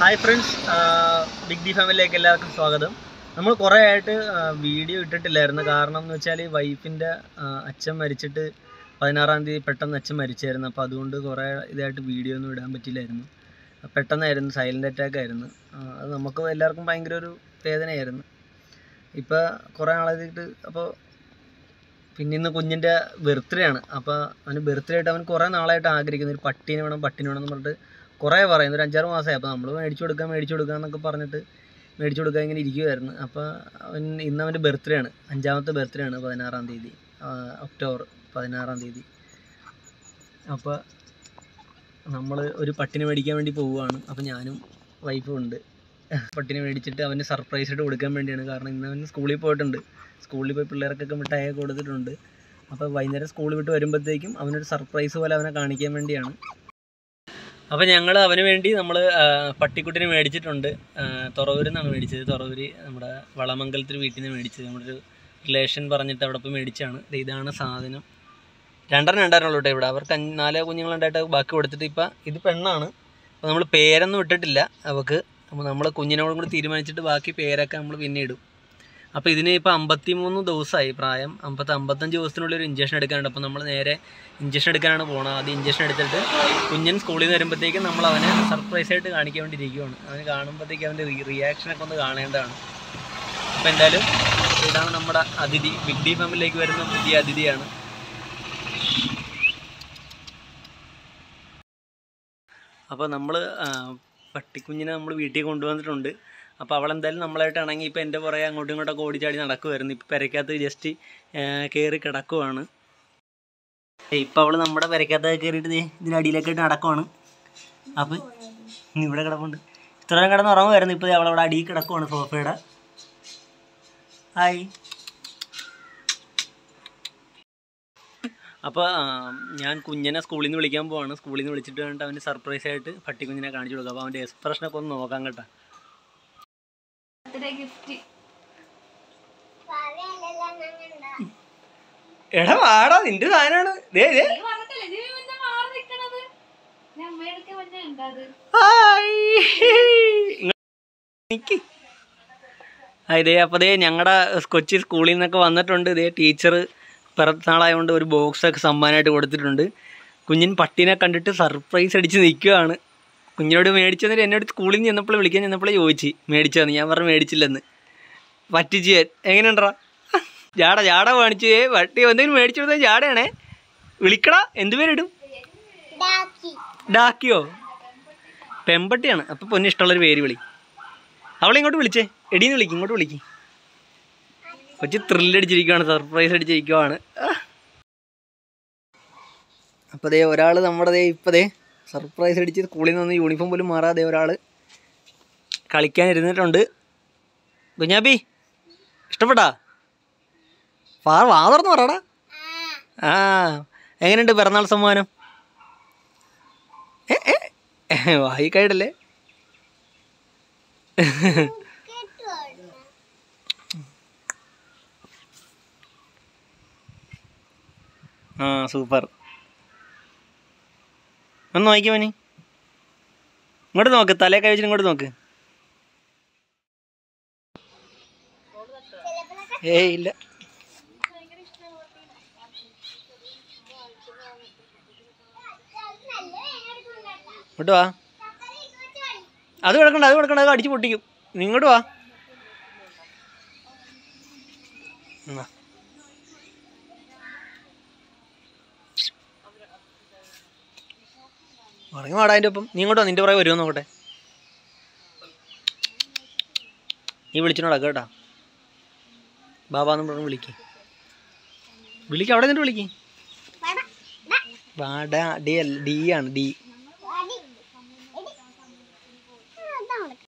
Hi friends big D ഫാമിലിയിലേക്ക് എല്ലാവർക്കും സ്വാഗതം നമ്മൾ കുറേ ആയിട്ട് വീഡിയോ ഇട്ടിട്ടില്ലായിരുന്നു കാരണം എന്ന് വെച്ചാൽ വൈഫിൻ്റെ അച്ഛൻ മരിച്ചിട്ട് പതിനാറാം തീയതി പെട്ടെന്ന് അച്ഛൻ മരിച്ചായിരുന്നു അപ്പോൾ അതുകൊണ്ട് കുറേ ഇതായിട്ട് വീഡിയോ ഒന്നും ഇടാൻ പറ്റില്ലായിരുന്നു പെട്ടെന്നായിരുന്നു സൈലൻ്റ് അറ്റാക്ക് ആയിരുന്നു ആ, അത് നമുക്ക് എല്ലാവർക്കും ഭയങ്കര ഒരു വേദനയായിരുന്നു ഇപ്പോൾ കുറേ നാളായിട്ട് അപ്പോൾ പിന്നെ ഇന്ന് കുഞ്ഞിൻ്റെ ബർത്ത്ഡേ ആണ് അപ്പോൾ അവന് ബർത്ത്ഡേ ആയിട്ട് അവൻ കുറേ നാളായിട്ട് ആഗ്രഹിക്കുന്നു ഒരു പട്ടീനെ വേണം പട്ടീനെ വേണം എന്ന് പറഞ്ഞിട്ട് കുറേ പറയുന്നു ഒരു അഞ്ചാറ് മാസമായി അപ്പോൾ നമ്മൾ മേടിച്ചു കൊടുക്കാം മേടിച്ചു കൊടുക്കാം എന്നൊക്കെ പറഞ്ഞിട്ട് മേടിച്ചു കൊടുക്കാൻ ഇങ്ങനെ ഇരിക്കുമായിരുന്നു അപ്പോൾ അവൻ ഇന്ന് അവൻ്റെ ബർത്ത്ഡേ ആണ് അഞ്ചാമത്തെ ബർത്ത്ഡേ ആണ് പതിനാറാം തീയതി ആ, ഒക്ടോബർ പതിനാറാം തീയതി അപ്പോൾ നമ്മൾ ഒരു പട്ടിനെ മേടിക്കാൻ വേണ്ടി പോവുകയാണ് അപ്പോൾ ഞാനും വൈഫും ഉണ്ട് പട്ടിനെ മേടിച്ചിട്ട് അവന് സർപ്രൈസ് ആയിട്ട് കൊടുക്കാൻ വേണ്ടിയാണ് കാരണം ഇന്ന് അവൻ സ്കൂളിൽ പോയിട്ടുണ്ട് സ്കൂളിൽ പോയി പിള്ളേർക്കൊക്കെ മിഠായി കൊടുത്തിട്ടുണ്ട് അപ്പോൾ വൈകുന്നേരം സ്കൂൾ വിട്ട് വരുമ്പോഴത്തേക്കും അവനൊരു സർപ്രൈസ് പോലെ അവനെ കാണിക്കാൻ വേണ്ടിയാണ് അപ്പോൾ ഞങ്ങൾ അവന് വേണ്ടി നമ്മൾ പട്ടിക്കുട്ടിനെ മേടിച്ചിട്ടുണ്ട് ആ, തുറവൂരിൽ നിന്നാണ് മേടിച്ചത് തുറവൂര് നമ്മുടെ വളമംഗലത്തിൽ വീട്ടിൽ നിന്ന് മേടിച്ചത് നമ്മുടെ ഒരു റിലേഷൻ പറഞ്ഞിട്ട് അവിടെ പോയി മേടിച്ചാണ് ദേ ഇതാണ് സാധനം രണ്ടെണ്ണം ഉണ്ടായിരുന്നുള്ളൂ കേട്ടോ ഇവിടെ അവർക്ക് അഞ്ച് നാല് കുഞ്ഞുങ്ങളുണ്ടായിട്ട് ബാക്കി കൊടുത്തിട്ട് ഇപ്പം ഇത് പെണ്ണാണ് അപ്പോൾ നമ്മൾ പേരൊന്നും ഇട്ടിട്ടില്ല അവൾക്ക് അപ്പോൾ നമ്മൾ കുഞ്ഞിനോടും കൂടി തീരുമാനിച്ചിട്ട് ബാക്കി പേരൊക്കെ നമ്മൾ പിന്നെ ഇടും അപ്പോൾ ഇതിന് ഇപ്പോൾ അമ്പത്തി മൂന്ന് ദിവസമായി പ്രായം അമ്പത്തി അമ്പത്തഞ്ച് ദിവസത്തിനുള്ളിൽ ഒരു ഇഞ്ചക്ഷൻ എടുക്കാനുണ്ട് അപ്പോൾ നമ്മൾ നേരെ ഇഞ്ചക്ഷൻ എടുക്കാനാണ് പോണത് ആദ്യം ഇഞ്ചക്ഷൻ എടുത്തിട്ട് കുഞ്ഞൻ സ്കൂളിൽ നിന്ന് വരുമ്പോഴത്തേക്കും നമ്മൾ അവനെ സർപ്രൈസ് ആയിട്ട് കാണിക്കാൻ വേണ്ടി ഇരിക്കുവാണ് അവന് കാണുമ്പോഴത്തേക്ക് അവൻ്റെ റിയാക്ഷനൊക്കെ ഒന്ന് കാണേണ്ടതാണ് അപ്പോൾ എന്തായാലും ഇതാണ് നമ്മുടെ അതിഥി ബിഗ് ഡി ഫാമിലിയിലേക്ക് വരുന്ന പുതിയ അതിഥിയാണ് അപ്പോൾ നമ്മൾ പട്ടിക്കുഞ്ഞിനെ നമ്മൾ വീട്ടിൽ കൊണ്ടുവന്നിട്ടുണ്ട് അപ്പോൾ അവളെന്തായാലും നമ്മളായിട്ട് ഇണങ്ങി ഇപ്പോൾ എൻ്റെ പുറകെ അങ്ങോട്ടും ഇങ്ങോട്ടൊക്കെ ഓടിച്ചാടി നടക്കുമായിരുന്നു ഇപ്പോൾ പെരക്കകത്ത് ജസ്റ്റ് കയറി കിടക്കുവാണ് ഇപ്പം അവൾ നമ്മുടെ പെരക്കകത്ത് കയറിയിട്ട് ദേ ഇതിനടിയിലൊക്കെ ഇട്ട് നടക്കുവാണ് അപ്പം ഇനി ഇവിടെ കിടപ്പുണ്ട് ഇത്രയും കിടന്ന് ഉറങ്ങുമായിരുന്നു ഇപ്പോൾ അവളവിടെ അടിയിൽ കിടക്കുവാണ് സോഫയുടെ ഹായ് അപ്പോൾ ഞാൻ കുഞ്ഞിനെ സ്കൂളിൽ നിന്ന് വിളിക്കാൻ പോവാണ് സ്കൂളിൽ നിന്ന് വിളിച്ചിട്ട് വേണ്ടിട്ട് അവന് സർപ്രൈസ് ആയിട്ട് പട്ടിക്കുഞ്ഞിനെ കാണിച്ചു കൊടുക്കുക അപ്പോൾ അവൻ്റെ എക്സ്പ്രഷനൊക്കെ ഒന്ന് നോക്കാം കേട്ടോ ഗിഫ്റ്റ് എടാ വാടാ നിന്റെ സാധനമാണ് ദേ ദേ നീ പറഞ്ഞിട്ടല്ലേ നീ പിന്നെ മാറി നിക്കണത് ഞാൻ അമ്മയെടുക്ക മുന്നേ ഉണ്ടാത് നിക്ക് ആ ഇതേ അപ്പോൾ ദേ ഞങ്ങളുടെ കൊച്ചി സ്കൂളിൽ നിന്നൊക്കെ വന്നിട്ടുണ്ട് ഇതേ ടീച്ചർ പിറന്നാളായതുകൊണ്ട് ഒരു ബോക്സൊക്കെ സമ്മാനമായിട്ട് കൊടുത്തിട്ടുണ്ട് കുഞ്ഞിൻ പട്ടീനെ കണ്ടിട്ട് സർപ്രൈസ് അടിച്ച് നിൽക്കുകയാണ് കുഞ്ഞിനോട് മേടിച്ചു എന്നിട്ട് എന്നോട് സ്കൂളിൽ നിന്ന് ചെന്നപ്പോൾ വിളിക്കാൻ ചെന്നപ്പോൾ ചോദിച്ചു മേടിച്ചതെന്ന് ഞാൻ പറഞ്ഞു മേടിച്ചില്ലെന്ന് പറ്റിച്ച് ഞാൻ എങ്ങനെയുണ്ടറാ ജാട ജാട കാണിച്ചു ഏ പട്ടി എന്തെങ്കിലും മേടിച്ചു കൊടുത്താൽ ജാടയാണേ വിളിക്കടാ എന്ത് പേരിടും ഡാക്കിയോ പെമ്പട്ടിയാണ് അപ്പോൾ പൊന്നു ഇഷ്ടമുള്ളൊരു പേര് വിളി അവളെ ഇങ്ങോട്ട് വിളിച്ചേ എടീന്ന് വിളിക്കും ഇങ്ങോട്ട് വിളിക്കും കൊച്ചു ത്രില്ലടിച്ചിരിക്കുവാണ് സർപ്രൈസ് അടിച്ചിരിക്കുവാണ് അപ്പോൾ ദേ ഒരാൾ നമ്മുടെ ദേ ഇപ്പോൾ ദേ സർപ്രൈസ് അടിച്ച് സ്കൂളിൽ നിന്ന് യൂണിഫോം പോലും മാറാതെ ഒരാൾ കളിക്കാൻ ഇരുന്നിട്ടുണ്ട് കുഞ്ഞാബി ഇഷ്ടപ്പെട്ടാ വാ വാ തുറന്ന് പറടാ ആ എങ്ങനെയുണ്ട് പിറന്നാൾ സമ്മാനം ഏ ഏ വായി കൈഡല്ലേ ആ സൂപ്പർ ഒന്ന് നോക്കിയോ മനി ഇങ്ങോട്ട് നോക്ക് തലേ കഴിച്ചിട്ട് ഇങ്ങോട്ട് നോക്ക് ഏയ് ഇല്ല ഇങ്ങോട്ട് വാ അത് കിടക്കണ്ട അത് കിടക്കണ്ട അത് അടിച്ച് പൊട്ടിക്കും നീ ഇങ്ങോട്ട് വാ എന്നാ. ഉറങ്ങി വാടാ അതിൻ്റെ ഒപ്പം നീ ഇങ്ങോട്ട് വാ നിൻ്റെ പുറകെ വരുമോ നോക്കട്ടെ നീ വിളിച്ചിട്ടോടാ കേട്ടാ ബാബാന്ന് പറഞ്ഞ് വിളിക്ക് വിളിക്ക് അവിടെ നിന്നിട്ട് വിളിക്ക് വാടാ ഡി അല്ല ഡി ആണ് ഡി